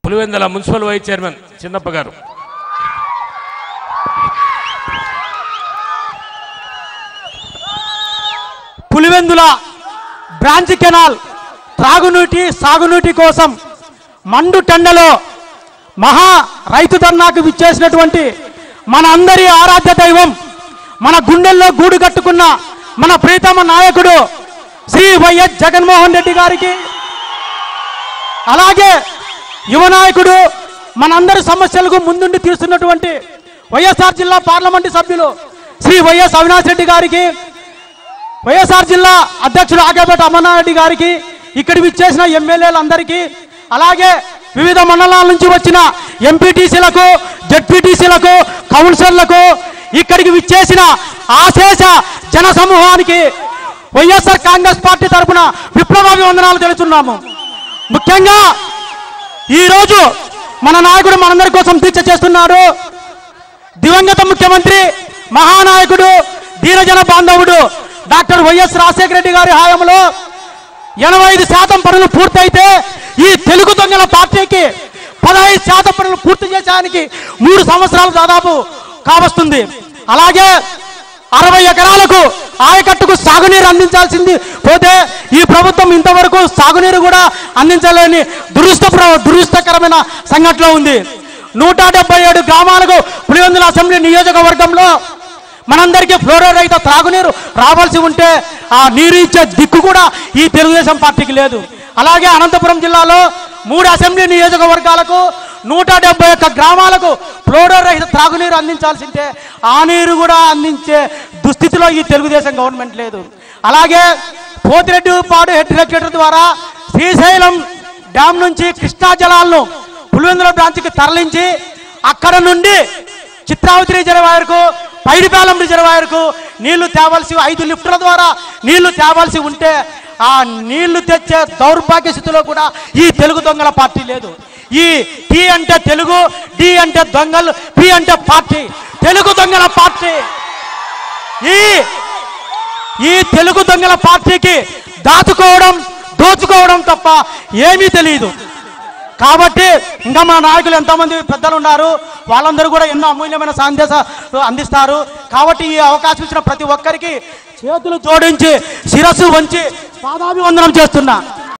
Pulivendula municipal vice chairman చిన్నప్ప గారు Pulivendula branch canal త్రాగునీటి సాగునీటి కోసం మండు టెండలో మహా రైతు ధర్నాకు విచ్చేసినటువంటి మన అందరి ఆరాధ్య దైవం మన గుండెల్లో గూడు కట్టుకున్న మన ప్రీతమ నాయకుడు శ్రీ వైఎస్ జగన్మోహన్ రెడ్డి గారికి అలాగే యువ నాయకుడు మనందరి సమస్యలకు ముందుండి తీస్తున్నటువంటి వైఎస్ఆర్ జిల్లా పార్లమెంటు సభ్యులు శ్రీ వైఎస్ అవినాష్ రెడ్డి గారికి వైఎస్ఆర్ జిల్లా అధ్యక్షుడు ఆగేపేట అమర్నారెడ్డి గారికి ఇక్కడ విచ్చేసిన ఎమ్మెల్యేలందరికీ అలాగే వివిధ మండలాల నుంచి వచ్చిన ఎంపీటీసీలకు జడ్పీటీసీలకు కౌన్సిలర్లకు ఇక్కడికి విచ్చేసిన ఆశేష జన సమూహానికి వైఎస్ఆర్ కాంగ్రెస్ పార్టీ తరపున విప్లవాభివందనాలు తెలుస్తున్నాము ముఖ్యంగా ఈరోజు మన నాయకుడు మనందరి కోసం దీక్ష చేస్తున్నాడు దివంగత ముఖ్యమంత్రి మహానాయకుడు దీనజన బాంధవుడు డాక్టర్ వైఎస్ రాజశేఖర రెడ్డి గారి హయాంలో ఎనభై ఐదు శాతం పనులు పూర్తయితే ఈ తెలుగు దొంగల పార్టీకి పదహైదు శాతం పనులు పూర్తి చేసేదానికి మూడు సంవత్సరాలు దాదాపు కావస్తుంది అలాగే అరవై ఎకరాలకు ఆయకట్టుకు సాగునీరు అందించాల్సింది పోతే ఈ ప్రభుత్వం ఇంతవరకు సాగునీరు కూడా అందించలేని దురుస్త ప్ర- దురుస్తకరమైన సంఘటన ఉంది నూట డెబ్బై ఏడు గ్రామాలకు పులివెందుల అసెంబ్లీ నియోజకవర్గంలో మనందరికీ ఫ్లోరైడ్ రహిత త్రాగునీరు రావాల్సి ఉంటే ఆ నీరు ఇచ్చే దిక్కు కూడా ఈ తెలుగుదేశం పార్టీకి లేదు అలాగే అనంతపురం జిల్లాలో మూడు అసెంబ్లీ నియోజకవర్గాలకు నూట డెబ్బై ఒక్క గ్రామాలకు ఫ్లోరైడ్ రహిత త్రాగునీరు అందించాల్సిందే ఆ నీరు కూడా అందించే దుస్థితిలో ఈ తెలుగుదేశం గవర్నమెంట్ లేదు అలాగే పోతిరెడ్డిపాడు హెడ్ రెగ్యులేటర్ ద్వారా శ్రీశైలం డ్యామ్ నుంచి కృష్ణా జలాలను పులివెందుల బ్రాంచ్కి తరలించి అక్కడ నుండి చిత్రావతి రిజర్వాయర్కు పైడిపాలెం రిజర్వాయర్కు నీళ్లు తేవాల్సి ఐదు లిఫ్టుల ద్వారా నీళ్లు తేవాల్సి ఉంటే ఆ నీళ్లు తెచ్చే దౌర్భాగ్య స్థితిలో కూడా ఈ తెలుగు దొంగల పార్టీ లేదు ఈ టీ అంటే తెలుగు డి అంటే దొంగలు పి అంటే పార్టీ తెలుగు దొంగల పార్టీ ఈ ఈ తెలుగు దొంగల పార్టీకి దాచుకోవడం దోచుకోవడం తప్ప ఏమీ తెలియదు కాబట్టి ఇంకా మా నాయకులు ఎంతోమంది పెద్దలు ఉన్నారు వాళ్ళందరూ కూడా ఎన్నో అమూల్యమైన సందేశాలు అందిస్తారు కాబట్టి ఈ అవకాశం ఇచ్చిన ప్రతి ఒక్కరికి చేతులు జోడించి శిరస్సు వంచి పాదాభివందనం చేస్తున్నా